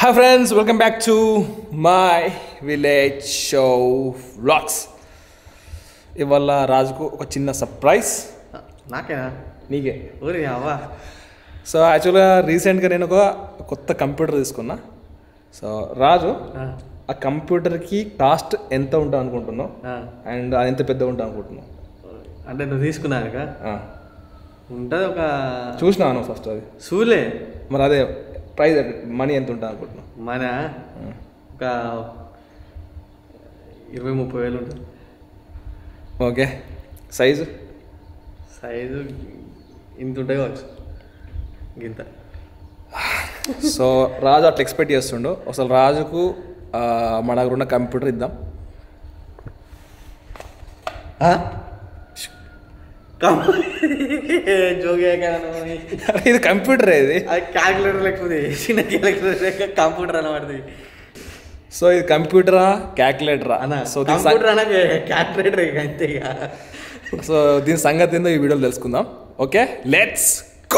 Hi friends welcome back to my village show vlogs ఇవాళ రాజుకు ఒక చిన్న సర్ప్రైజ్ నాకేనా నీకే ఊరి అవ్వా సో యాక్చువల్గా రీసెంట్గా నేను ఒక కొత్త కంప్యూటర్ తీసుకున్నా సో రాజు ఆ కంప్యూటర్కి కాస్ట్ ఎంత ఉంటుంది అనుకుంటున్నావు అండ్ అది ఎంత పెద్ద ఉంటుంది అనుకుంటున్నావు అంటే నువ్వు తీసుకున్నాక ఆ. ఉంటుంది ఒక చూసినాను ఫస్ట్ అది సూలే మరి అదే ప్రైస్ మనీ ఎంత ఉంటుంది అనుకుంటున్నావు మన ఒక ఇరవై ముప్పై వేలు ఉంటుంది ఓకే సైజు సైజు ఇంత ఉంటాయి కావచ్చు గింత సో రాజు అట్లా ఎక్స్పెక్ట్ చేస్తుండు అసలు రాజుకు ఆ, మన దగ్గర ఉన్న కంప్యూటర్ ఇద్దాం జోగే అరే, ఇది కంప్యూటర్ ఇది అది క్యాల్కులేటర్ లేకపోతే చిన్న క్యాల్కులేటర్ కంప్యూటర్ అనబడుతుంది సో ఇది కంప్యూటరా క్యాల్కులేటరా అన్న సో దీని సం- కంప్యూటర్ అనగా క్యాల్కులేటర్ ఇక అంతే ఇక సో దీని సంగతి ఏందో ఈ వీడియోలో తెలుసుకుందాం ఓకే లెట్స్ గో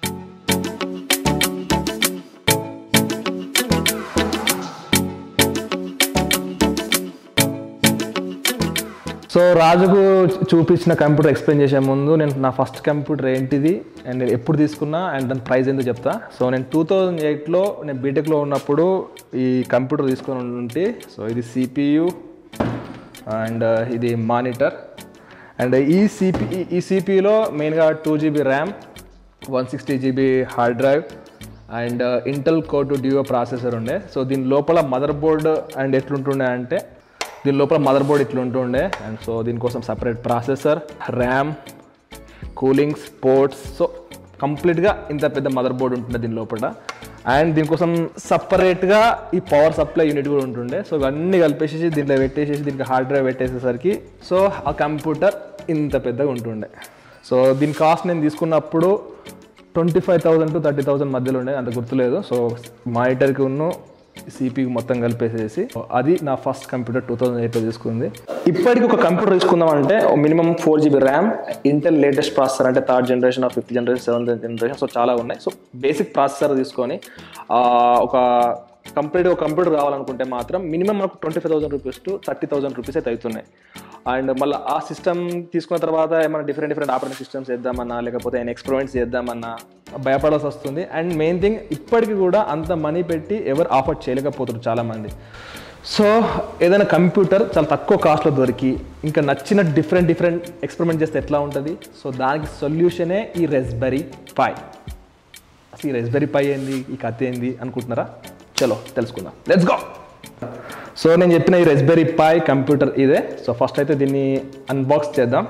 సో రాజుకు చూపించిన కంప్యూటర్ ఎక్స్ప్లెయిన్ చేసే ముందు నేను నా ఫస్ట్ కంప్యూటర్ ఏంటిది అండ్ నేను ఎప్పుడు తీసుకున్నా అండ్ దాని ప్రైస్ ఏందో చెప్తా సో నేను టూ థౌజండ్ ఎయిట్లో నేను బీటెక్లో ఉన్నప్పుడు ఈ కంప్యూటర్ తీసుకొని ఉంటే సో ఇది సిపియు అండ్ ఇది మానిటర్ అండ్ ఈ సిపి ఈ సిపియులో మెయిన్గా two GB RAM one sixty GB hard drive and Intel core two duo processor ఉండే సో దీని లోపల మదర్ బోర్డ్ అండ్ ఎట్లుంటుండే అంటే దీని లోపల మదర్ బోర్డ్ ఇట్లుంటుండే అండ్ సో దీనికోసం separate processor RAM coolings ports so కంప్లీట్గా ఇంత పెద్ద మదర్ బోర్డ్ ఉంటుండే దీని లోపల అండ్ దీనికోసం సపరేట్గా ఈ పవర్ సప్లై యూనిట్ కూడా ఉంటుండే సో ఇవన్నీ కలిపేసేసి దీంట్లో పెట్టేసేసి దీనికి హార్డ్ డ్రైవ్ పెట్టేసేసరికి సో ఆ కంప్యూటర్ ఇంత పెద్దగా ఉంటుండే సో దీని కాస్ట్ నేను తీసుకున్నప్పుడు twenty five thousand to thirty thousand మధ్యలో ఉండే అంత గుర్తులేదు సో మానిటర్కి ఉన్న సిపి మొత్తం కలిపేసేసి అది నా ఫస్ట్ కంప్యూటర్ టూ థౌజండ్ ఎయిట్లో తీసుకుంది ఇప్పటికి ఒక కంప్యూటర్ తీసుకుందాం అంటే minimum four GB RAM Intel latest processor అంటే third generation of fifth generation seventh generation so చాలా ఉన్నాయి సో బేసిక్ ప్రాసెసర్ తీసుకొని ఆ, ఒక కంప్లీట్ ఒక కంప్యూటర్ కావాలనుకుంటే మాత్రం మినిమం మనకు twenty five thousand rupees to thirty thousand rupees అయితే అవుతున్నాయి అండ్ మళ్ళీ ఆ సిస్టమ్ తీసుకున్న తర్వాత ఏమైనా డిఫరెంట్ డిఫరెంట్ ఆపరేటింగ్ సిస్టమ్స్ చేద్దామన్నా లేకపోతే ఏమైనా ఎక్స్పెరిమెంట్స్ చేద్దామన్నా భయపడాల్సి వస్తుంది అండ్ మెయిన్ థింగ్ ఇప్పటికి కూడా అంత మనీ పెట్టి ఎవరు ఆఫర్ చేయలేకపోతున్నారు చాలామంది సో ఏదైనా కంప్యూటర్ చాలా తక్కువ కాస్ట్లో దొరికి ఇంకా నచ్చిన డిఫరెంట్ డిఫరెంట్ ఎక్స్పెరిమెంట్ చేస్తే ఎట్లా ఉంటుంది సో దానికి సొల్యూషనే ఈ రెస్బెరీ పై అసలు ఈ రెస్బెరీ పై ఏంది ఈ కథ ఏంది అనుకుంటున్నారా చలో తెలుసుకుందాం లెట్స్ గో సో నేను చెప్పిన ఈ రెస్బెరీ పై కంప్యూటర్ ఇదే సో ఫస్ట్ అయితే దీన్ని అన్బాక్స్ చేద్దాం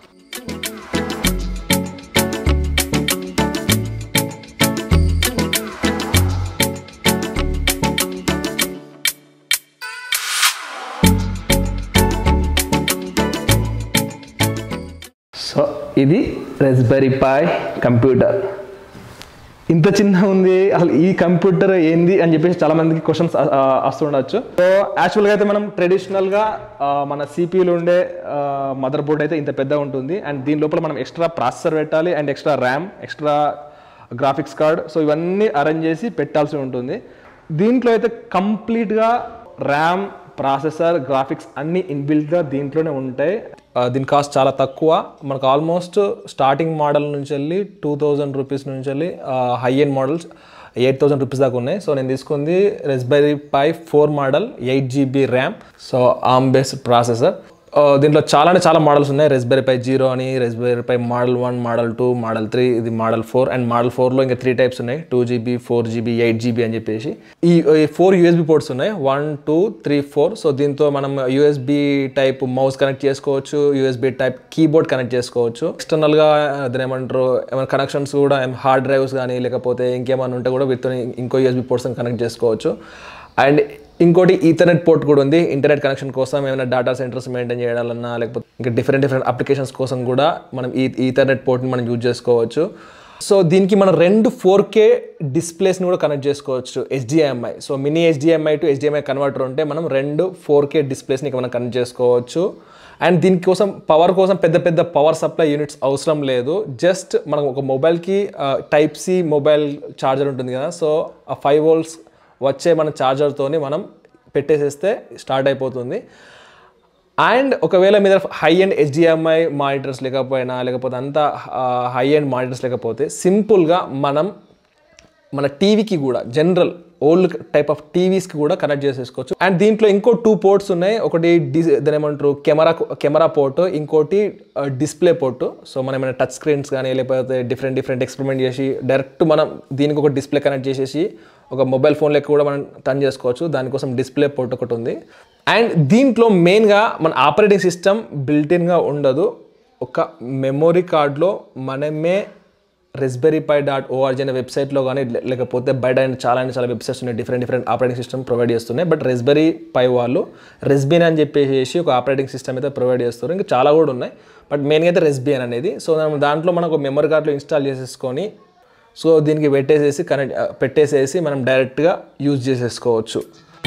సో ఇది రెస్బెరీ పై కంప్యూటర్ ఇంత చిన్న ఉంది అసలు ఈ కంప్యూటర్ ఏంది అని చెప్పేసి చాలా మందికి క్వశ్చన్స్ వస్తుండొచ్చు సో యాక్చువల్గా అయితే మనం ట్రెడిషనల్గా మన సిపియూలో ఉండే మదర్ బోర్డ్ అయితే ఇంత పెద్ద ఉంటుంది అండ్ దీని లోపల మనం ఎక్స్ట్రా ప్రాసెసర్ పెట్టాలి and extra RAM extra graphics card so ఇవన్నీ అరేంజ్ చేసి పెట్టాల్సి ఉంటుంది దీంట్లో అయితే కంప్లీట్గా ర్యామ్ ప్రాసెసర్ గ్రాఫిక్స్ అన్ని ఇన్బిల్ట్గా దీంట్లోనే ఉంటాయి ఆ, దీని కాస్ట్ చాలా తక్కువ మనకు ఆల్మోస్ట్ స్టార్టింగ్ మోడల్ నుంచి వెళ్ళి టూ థౌజండ్ రూపీస్ నుంచి వెళ్ళి high end models eight thousand rupees దాకా ఉన్నాయి సో నేను తీసుకుంది Raspberry Pi four model eight GB RAM so arm based processor దీంట్లో చాలా అంటే చాలా మోడల్స్ ఉన్నాయి రెస్బెరీ పై జీరో అని Raspberry Pi model one model two model three ఇది మోడల్ ఫోర్ అండ్ మోడల్ ఫోర్లో ఇంకా త్రీ టైప్స్ ఉన్నాయి two GB four GB eight GB అని చెప్పేసి ఈ ఫోర్ యూఎస్బీ పోర్ట్స్ ఉన్నాయి one two three four so దీంతో మనం యూఎస్బీ టైప్ మౌస్ కనెక్ట్ చేసుకోవచ్చు యూఎస్బీ టైప్ కీబోర్డ్ కనెక్ట్ చేసుకోవచ్చు ఎక్స్టర్నల్గా దాని ఏమంటారు ఏమైనా కనెక్షన్స్ కూడా హార్డ్ డ్రైవ్స్ కానీ లేకపోతే ఇంకేమైనా ఉంటే కూడా వీటితో ఇంకో యూఎస్బీ పోర్ట్స్ కనెక్ట్ చేసుకోవచ్చు అండ్ ఇంకోటి ఈథర్నెట్ పోర్ట్ కూడా ఉంది ఇంటర్నెట్ కనెక్షన్ కోసం ఏమైనా డేటా సెంటర్స్ మెయింటైన్ చేయాలన్నా లేకపోతే ఇంకా డిఫరెంట్ డిఫరెంట్ అప్లికేషన్స్ కోసం కూడా మనం ఈ ఈథర్నెట్ పోర్ట్ని మనం యూజ్ చేసుకోవచ్చు సో దీనికి మనం రెండు ఫోర్ కే డిస్ప్లేస్ని కూడా కనెక్ట్ చేసుకోవచ్చు HDMI so mini HDMI to HDMI converter ఉంటే మనం రెండు ఫోర్ కే డిస్ప్లేస్ని మనం కనెక్ట్ చేసుకోవచ్చు అండ్ దీనికోసం పవర్ కోసం పెద్ద పెద్ద పవర్ సప్లై యూనిట్స్ అవసరం లేదు జస్ట్ మనం ఒక మొబైల్కి టైప్ సి మొబైల్ ఛార్జర్ ఉంటుంది కదా సో ఆ ఫైవ్ వోల్ట్స్ వచ్చే మన ఛార్జర్తోని మనం పెట్టేసేస్తే స్టార్ట్ అయిపోతుంది అండ్ ఒకవేళ మీద హై అండ్ హెచ్డిఎంఐ మానిటర్స్ లేకపోయినా లేకపోతే అంతా హై అండ్ మానిటర్స్ లేకపోతే సింపుల్గా మనం మన టీవీకి కూడా జనరల్ ఓల్డ్ టైప్ ఆఫ్ టీవీస్కి కూడా కనెక్ట్ చేసేసుకోవచ్చు అండ్ దీంట్లో ఇంకో టూ పోర్ట్స్ ఉన్నాయి ఒకటి డిస్ దాని ఏమంటారు కెమెరా కెమెరా పోర్ట్ ఇంకోటి డిస్ప్లే పోర్ట్ సో మనం ఏమైనా టచ్ స్క్రీన్స్ కానీ లేకపోతే డిఫరెంట్ డిఫరెంట్ ఎక్స్పెరిమెంట్ చేసి డైరెక్ట్ మనం దీనికి ఒక డిస్ప్లే కనెక్ట్ చేసేసి ఒక మొబైల్ ఫోన్ లెక్క కూడా మనం టర్న్ చేసుకోవచ్చు దానికోసం డిస్ప్లే పోర్ట్ ఒకటి ఉంది అండ్ దీంట్లో మెయిన్గా మన ఆపరేటింగ్ సిస్టమ్ బిల్టిన్గా ఉండదు ఒక మెమొరీ కార్డ్లో మనమే రెస్బెరీ పై డాట్ ఓఆర్జీ అనే వెబ్సైట్లో కానీ లేకపోతే బయట అయిన చాలా అంటే చాలా వెబ్సైట్స్ ఉన్నాయి different different operating system provide చేస్తున్నాయి బట్ రెస్బెరీ పై వాళ్ళు రెస్బిన్ అని చెప్పేసి ఒక ఆపరేటింగ్ సిస్టమ్ అయితే ప్రొవైడ్ చేస్తారు ఇంకా చాలా కూడా ఉన్నాయి బట్ మెయిన్గా అయితే రెస్బియన్ అనేది సో మనం దాంట్లో మనం ఒక మెమరీ కార్డులో ఇన్స్టాల్ చేసేసుకొని సో దీనికి పెట్టేసేసి కనెక్ట్ పెట్టేసేసి మనం డైరెక్ట్గా యూజ్ చేసేసుకోవచ్చు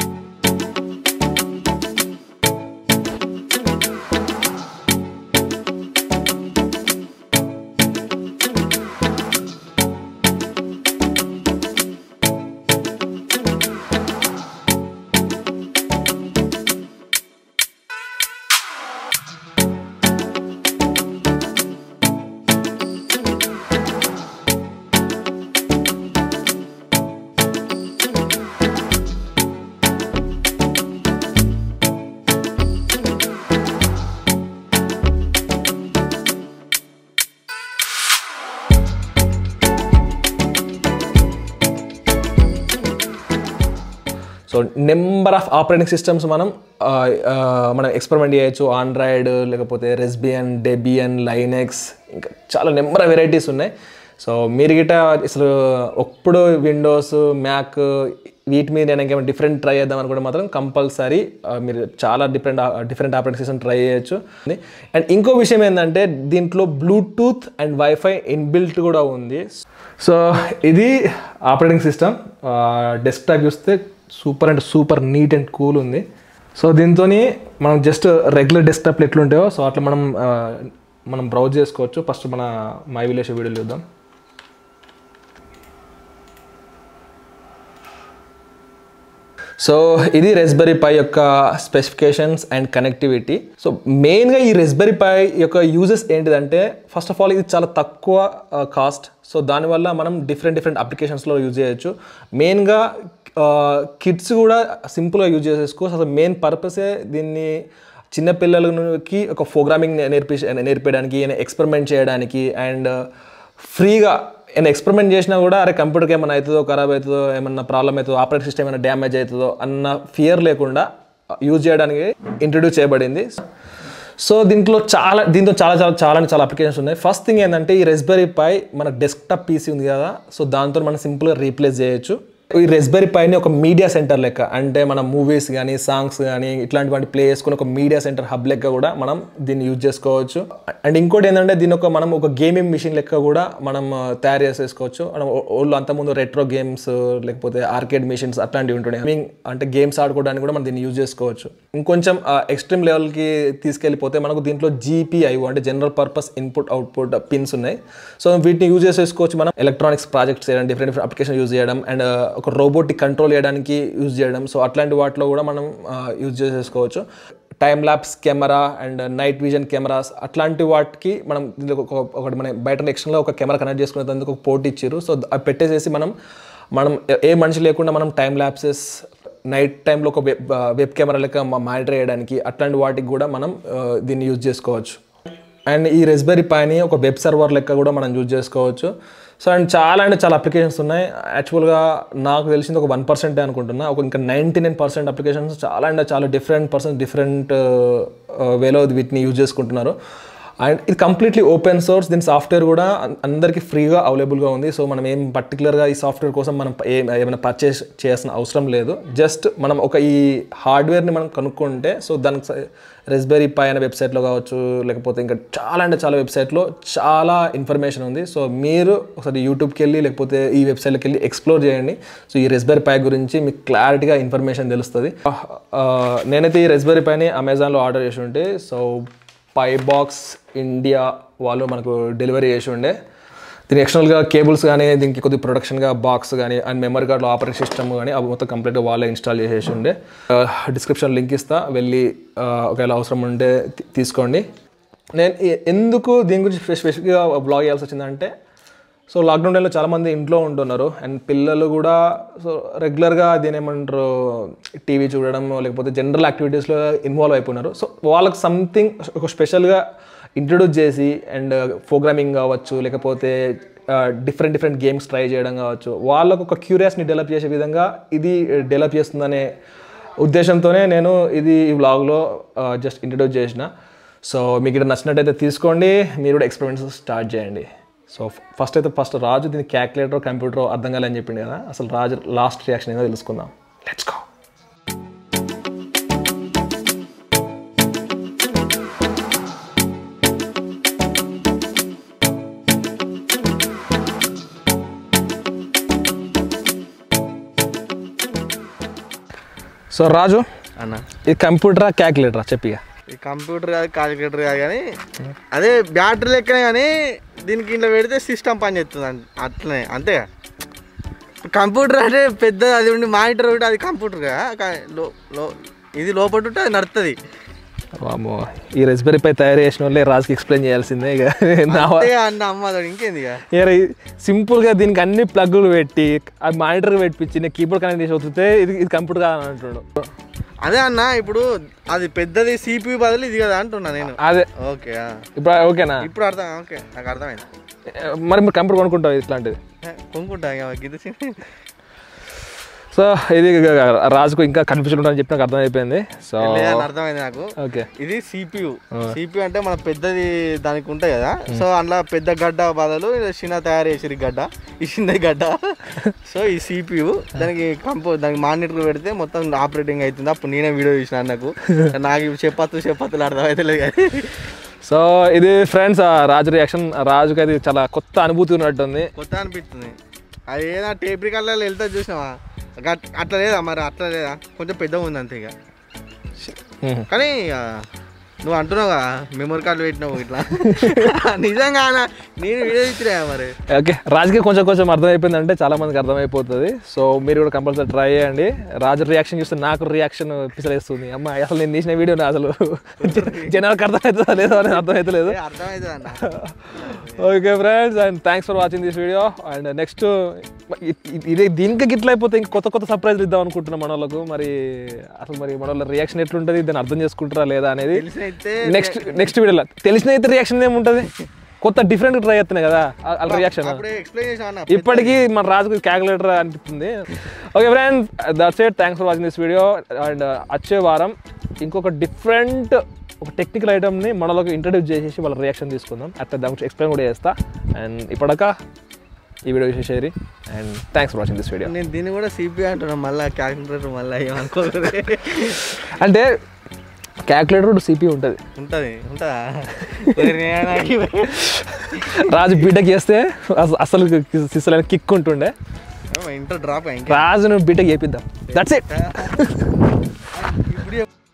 so number of operating systems మనం ఆ, ఆ, మనం ఎక్స్పెరిమెంట్ చేయొచ్చు ఆండ్రాయిడ్ లేకపోతే రెస్బియన్ డెబియన్ లైనెక్స్ ఇంకా చాలా నెంబర్ ఆఫ్ వెరైటీస్ ఉన్నాయి సో మీరు గిట అసలు ఒప్పుడు విండోస్ మ్యాక్ వీటి మీద నేను ఇంకేమైనా డిఫరెంట్ ట్రై చేద్దాం అనుకుంటే మాత్రం కంపల్సరీ మీరు చాలా different different operating system try చేయొచ్చు అండ్ ఇంకో విషయం ఏంటంటే దీంట్లో బ్లూటూత్ అండ్ వైఫై ఇన్బిల్ట్ కూడా ఉంది సో ఇది ఆపరేటింగ్ సిస్టమ్ డెస్క్టాప్ చూస్తే super and super neat and cool ఉంది సో దీంతో మనం జస్ట్ రెగ్యులర్ డెస్క్టాప్లు ఎట్లుంటాయో సో అట్లా మనం ఆ, మనం బ్రౌజ్ చేసుకోవచ్చు ఫస్ట్ మన మై విలేజ్ వీడియోలు చూద్దాం సో ఇది రెస్బెరీ పై యొక్క స్పెసిఫికేషన్స్ అండ్ కనెక్టివిటీ సో మెయిన్గా ఈ రెస్బెరీ పై యొక్క యూజెస్ ఏంటిదంటే ఫస్ట్ ఆఫ్ ఆల్ ఇది చాలా తక్కువ కాస్ట్ సో దానివల్ల మనం డిఫరెంట్ డిఫరెంట్ అప్లికేషన్స్లో యూజ్ చేయొచ్చు మెయిన్గా కిడ్స్ కూడా సింపుల్గా యూజ్ చేసేసుకోవచ్చు అసలు మెయిన్ పర్పసే దీన్ని చిన్నపిల్లలకి ఒక ప్రోగ్రామింగ్ నేర్పి నేర్పించడానికి ఎక్స్పెరిమెంట్ చేయడానికి అండ్ ఫ్రీగా ఏమైనా ఎక్స్పెరిమెంట్ చేసినా కూడా అరే కంప్యూటర్కి ఏమైనా అవుతుందో ఖరాబ్ అవుతుందో ఏమన్నా ప్రాబ్లం అవుతుందో ఆపరేటింగ్ సిస్టమ్ ఏమైనా డ్యామేజ్ అవుతుందో అన్న ఫియర్ లేకుండా యూజ్ చేయడానికి ఇంట్రడ్యూస్ చేయబడింది సో దీంట్లో చాలా దీంతో చాలా చాలా చాలా అంటే చాలా అప్లికేషన్స్ ఉన్నాయి ఫస్ట్ థింగ్ ఏంటంటే ఈ రెస్బెరీ పై మన డెస్క్టాప్ పీసీ ఉంది కదా సో దాంతో మనం సింపుల్గా రీప్లేస్ చేయొచ్చు ఈ రెస్బెరీ పైని ఒక మీడియా సెంటర్ లెక్క అంటే మన మూవీస్ కానీ సాంగ్స్ కానీ ఇట్లాంటివంటి ప్లే చేసుకుని ఒక మీడియా సెంటర్ హబ్ లెక్క కూడా మనం దీన్ని యూజ్ చేసుకోవచ్చు అండ్ ఇంకోటి ఏంటంటే దీని ఒక మనం ఒక గేమింగ్ మిషన్ లెక్క కూడా మనం ఆ, తయారు చేసేసుకోవచ్చు మనం ఓళ్ళు అంతకుముందు రెట్రో గేమ్స్ లేకపోతే ఆర్కేడ్ మిషన్స్ అట్లాంటివి ఉంటుండే Gaming అంటే గేమ్స్ ఆడుకోవడానికి కూడా మనం దీన్ని యూజ్ చేసుకోవచ్చు ఇంకొంచెం ఎక్స్ట్రీమ్ లెవెల్కి తీసుకెళ్ళిపోతే మనకు దీంట్లో జీపీఐ అంటే general purpose input output pins ఉన్నాయి సో వీటిని యూజ్ చేసేసుకోవచ్చు మనం ఎలక్ట్రానిక్స్ ప్రాజెక్ట్స్ చేయడం డిఫరెంట్ డిఫరెంట్ అప్లికేషన్ యూజ్ చేయడం అండ్ ఒక రోబోటిక్ కంట్రోల్ చేయడానికి యూజ్ చేయడం సో అట్లాంటి వాటిలో కూడా మనం యూజ్ చేసేసుకోవచ్చు time lapse camera and night vision cameras అట్లాంటి వాటికి మనం దీంట్లో ఒక- ఒకటి మన బయట ఎక్స్టర్నల్గా ఒక కెమెరా కనెక్ట్ చేసుకునేందుకు ఒక పోర్ట్ ఇచ్చారు సో అవి పెట్టేసేసి మనం మనం ఏ- ఏ మనిషి లేకుండా మనం టైం ల్యాప్సెస్ నైట్ టైంలో ఒక వెబ్ వెబ్ కెమెరా లెక్క మానిటర్ చేయడానికి అట్లాంటి వాటికి కూడా మనం ఆ, దీన్ని యూజ్ చేసుకోవచ్చు అండ్ ఈ రెస్బెరీ పైని ఒక వెబ్ సర్వర్ లెక్క కూడా మనం యూజ్ చేసుకోవచ్చు సో అండ్ చాలా అంటే చాలా అప్లికేషన్స్ ఉన్నాయి యాక్చువల్గా నాకు తెలిసింది ఒక వన్ పర్సెంటే అనుకుంటున్నా ఒక ఇంకా నైంటీ నైన్ పర్సెంట్ అప్లికేషన్స్ చాలా అంటే చాలా డిఫరెంట్ పర్సెంట్ డిఫరెంట్ వేలో వీటిని యూజ్ చేసుకుంటున్నారు అండ్ ఇది కంప్లీట్లీ ఓపెన్ సోర్స్ దీని సాఫ్ట్వేర్ కూడా అం- అందరికీ ఫ్రీగా అవైలబుల్గా ఉంది సో మనం ఏం పర్టికులర్గా ఈ సాఫ్ట్వేర్ కోసం మనం ఏ ఏమైనా పర్చేస్ చేయాల్సిన అవసరం లేదు జస్ట్ మనం ఒక ఈ హార్డ్వేర్ని మనం కనుక్కుంటే సో దానికి రెస్బెరీ పై అనే వెబ్సైట్లో కావచ్చు లేకపోతే ఇంకా చాలా అంటే చాలా వెబ్సైట్లో చాలా ఇన్ఫర్మేషన్ ఉంది సో మీరు ఒకసారి యూట్యూబ్కి వెళ్ళి లేకపోతే ఈ వెబ్సైట్కి వెళ్ళి ఎక్స్ప్లోర్ చేయండి సో ఈ రెస్బెరీ పై గురించి మీకు క్లారిటీగా ఇన్ఫర్మేషన్ తెలుస్తుంది ఆ, నేనైతే ఈ రెస్బెరీ పైని అమెజాన్లో ఆర్డర్ చేసి ఉంటే సో పై బాక్స్ ఇండియా వాళ్ళు మనకు డెలివరీ చేసి ఉండే దీని ఎక్స్టర్నల్గా కేబుల్స్ కానీ దీనికి కొద్ది ప్రొడక్షన్గా బాక్స్ కానీ అండ్ మెమరీ కార్డులో ఆపరేటింగ్ సిస్టమ్ కానీ అవి మొత్తం కంప్లీట్గా వాళ్ళే ఇన్స్టాల్ చేసేసి ఉండే డిస్క్రిప్షన్ లింక్ ఇస్తా వెళ్ళి ఆ, ఒకవేళ అవసరం ఉంటే తీ- తీసుకోండి నేను ఎ- ఎందుకు దీని గురించి స్పెసిఫిక్గా బ్లాగ్ చేయాల్సి వచ్చిందంటే సో లాక్డౌన్ టైంలో చాలామంది ఇంట్లో ఉంటున్నారు అండ్ పిల్లలు కూడా సో రెగ్యులర్గా దీని ఏమంటారు టీవీ చూడడం లేకపోతే జనరల్ యాక్టివిటీస్లో ఇన్వాల్వ్ అయిపోయినారు సో వాళ్ళకి సంథింగ్ ఒక స్పెషల్గా ఇంట్రొడ్యూస్ చేసి అండ్ ప్రోగ్రామింగ్ కావచ్చు లేకపోతే డిఫరెంట్ డిఫరెంట్ గేమ్స్ ట్రై చేయడం కావచ్చు వాళ్ళకు ఒక క్యూరియాస్ని డెవలప్ చేసే విధంగా ఇది డెవలప్ చేస్తుందనే ఉద్దేశంతోనే నేను ఇది ఈ వ్లాగ్లో జస్ట్ ఇంట్రడ్యూస్ చేసిన సో మీకు ఇక్కడ నచ్చినట్టయితే తీసుకోండి మీరు కూడా ఎక్స్పెరిమెంట్స్ స్టార్ట్ చేయండి సో ఫస్ట్ అయితే ఫస్ట్ రాజు దీని క్యాల్కులేటర్ కంప్యూటర్ అర్థం కాలేని చెప్పింది కదా అసలు రాజు లాస్ట్ రియాక్షన్ ఏదో తెలుసుకుందాం లెట్స్ గో సో రాజు అన్న ఇది కంప్యూటరా క్యాల్కులేటరా చెప్పిగా ఈ కంప్యూటర్ కాదు కాలిక్యులేటర్ కాదు కానీ అదే బ్యాటరీ లెక్కనే కానీ దీనికి ఇంట్లో పెడితే సిస్టమ్ పని చేస్తుంది అన్- అట్లనే అంతేగా కంప్యూటర్ అంటే పెద్ద అది ఉండి మానిటర్ ఉంటే అది కంప్యూటర్ కదా కా- లో- లో- ఇది లోపల ఉంటే అది నడుస్తుంది వామ్మో ఈ రెసిపీ పై తయారు చేసిన వాళ్ళే రాజుకి ఎక్స్ప్లెయిన్ చేయాల్సిందే ఇక నా వా- అంతే అన్న అమ్మ అదొకటి ఇంకేంది ఇక ఏరా ఇది సింపుల్గా దీనికి అన్ని ప్లగ్లు పెట్టి అది మానిటర్ పెట్టించి నేను కీబోర్డ్ కనెక్ట్ చేసి వస్తుంటే ఇది ఇది కంప్యూటర్ కాదని అంటున్నాడు అదే అన్న ఇప్పుడు అది పెద్దది సిపియు బదులు ఇది కదా అంటున్నా నేను అదే ఓకే ఆ. ఇప్పుడు ఓకేనా ఇప్పుడు అర్థం ఓకే నాకు అర్థమైంది మరి మీరు కంప్యూటర్ కొనుక్కుంటావు ఇట్లాంటిది ఏ, కొనుక్కుంటా ఇక గిద్ద సి- సో ఇది రాజుకు ఇంకా కన్ఫ్యూజన్ ఉంటుందని చెప్పి నాకు అర్థమైపోయింది సో లేదని అర్థమైంది నాకు ఓకే ఇది సిపియు సిపియు అంటే మన పెద్దది దానికి ఉంటాయి కదా సో అందులో పెద్ద గడ్డ బదులు ఇది చిన్న తయారు చేసిరు ఈ గడ్డ ఈ చిన్న గడ్డ సో ఈ సిపియు దానికి కంపో దానికి మానిటర్ పెడితే మొత్తం ఆపరేటింగ్ అవుతుంది అప్పుడు నేనే వీడియో చూసిన నాకు నాకు ఇవి చెప్పత్తు చెప్పత్తులు అర్థమైతే లేదు కానీ సో ఇది ఫ్రెండ్స్ రాజు రియాక్షన్ రాజుకి అది చాలా కొత్త అనుభూతి ఉన్నట్టుంది కొత్త అనిపిస్తుంది అది ఏదా టేప్ రికార్డులలో వెళ్తా చూసినావా గట్- అట్లా లేదా మరి అట్లా లేదా కొంచెం పెద్దగా ఉంది అంతే ఇక మ్మ్. కానీ ఆ, నువ్వు అంటున్నావు కదా మెమరీ కార్డు పెట్టినావు ఇట్లా నిజంగా అన్న, నేను వీడియో ఇచ్చినా మరి ఓకే రాజుకి కొంచెం కొంచెం అర్థమైపోయింది అంటే చాలా మందికి అర్థమైపోతుంది సో మీరు కూడా కంపల్సరీ ట్రై చేయండి రాజు రియాక్షన్ చూస్తే నాకు రియాక్షన్ పిసలేస్తుంది అమ్మ అసలు నేను తీసిన వీడియో అసలు జనాలకు అర్థమవుతుందా లేదో అని అర్థమవుతలేదు ఏ, అర్థమవుతుంది అన్న okay friends and thanks for watching this video and next ఇది దీనికి గిట్ల అయిపోతే ఇంకా కొత్త కొత్త సర్ప్రైజ్ ఇద్దాం అనుకుంటున్నాం మన వాళ్ళకు మరి అసలు మరి మన వాళ్ళ రియాక్షన్ ఎట్లుంటుంది దాన్ని అర్థం చేసుకుంటారా లేదా అనేది తెలిసినైతే నెక్స్ట్ నెక్స్ట్ వీడియోలో తెలిసిన అయితే రియాక్షన్ ఏముంటుంది కొత్త డిఫరెంట్ ట్రై చేస్తున్నాయి కదా వాళ్ళ రియాక్షన్ అప్పుడే ఎక్స్ప్లెయిన్ చేసిన అన్న ఇప్పటికీ మన రాజుకు క్యాల్కులేటర్ అనిపిస్తుంది okay friends that's it thanks for watching this video and వచ్చే వారం ఇంకొక డిఫరెంట్ ఒక టెక్నికల్ ఐటమ్ని మనలోకి ఇంట్రడ్యూస్ చేసేసి వాళ్ళ రియాక్షన్ తీసుకుందాం అట్లా దాని గురించి ఎక్స్ప్లెయిన్ కూడా చేస్తా అండ్ ఇప్పటిక ఈ వీడియో చూసేసేరి and thanks for watching this video నేను దీన్ని కూడా సిపి అంటున్నా మళ్ళీ క్యాల్కులేటర్ మళ్ళీ ఏమనుకోలేదు అంటే క్యాల్కులేటర్ సిపి ఉంటుంది ఉంటుంది ఉంటుందా మరి నేను నాకు- రాజు బీటెక్ చేస్తే అస- అసలు సిస్టల్ కిక్ ఉంటుండే ఏమో ఇంటర్ డ్రాప్ ఇంకా రాజును బీటెక్ చేపిద్దాం దట్స్ ఇట్ ఇప్పుడు